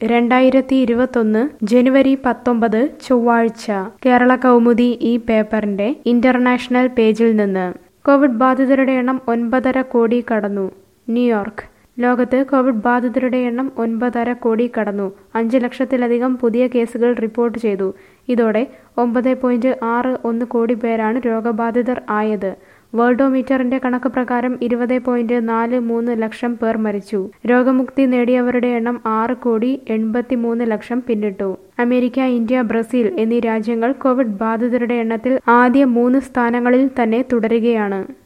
രണ്ടായിരത്തി ഇരുപത്തൊന്ന് ജനുവരി പത്തൊമ്പത് ചൊവ്വാഴ്ച കേരള കൗമുദി ഈ പേപ്പറിന്റെ ഇന്റർനാഷണൽ പേജിൽ നിന്ന് കോവിഡ് ബാധിതരുടെ എണ്ണം ഒൻപതര കോടി കടന്നു ന്യൂയോർക്ക് ലോകത്ത് കോവിഡ് ബാധിതരുടെ എണ്ണം ഒൻപതര കോടി കടന്നു അഞ്ച് ലക്ഷത്തിലധികം പുതിയ കേസുകൾ റിപ്പോർട്ട് ചെയ്തു ഇതോടെ ഒമ്പത് പോയിന്റ് ആറ് ഒന്ന് കോടി പേരാണ് രോഗബാധിതർ ആയത് വേൾഡോമീറ്ററിന്റെ കണക്ക് പ്രകാരം ഇരുപത് പോയിന്റ് നാല് മൂന്ന് ലക്ഷം പേർ മരിച്ചു രോഗമുക്തി നേടിയവരുടെ എണ്ണം ആറ് കോടി എൺപത്തിമൂന്ന് ലക്ഷം പിന്നിട്ടു അമേരിക്ക ഇന്ത്യ ബ്രസീൽ എന്നീ രാജ്യങ്ങൾ കോവിഡ് ബാധിതരുടെ എണ്ണത്തിൽ ആദ്യ മൂന്ന് സ്ഥാനങ്ങളിൽ തന്നെ തുടരുകയാണ്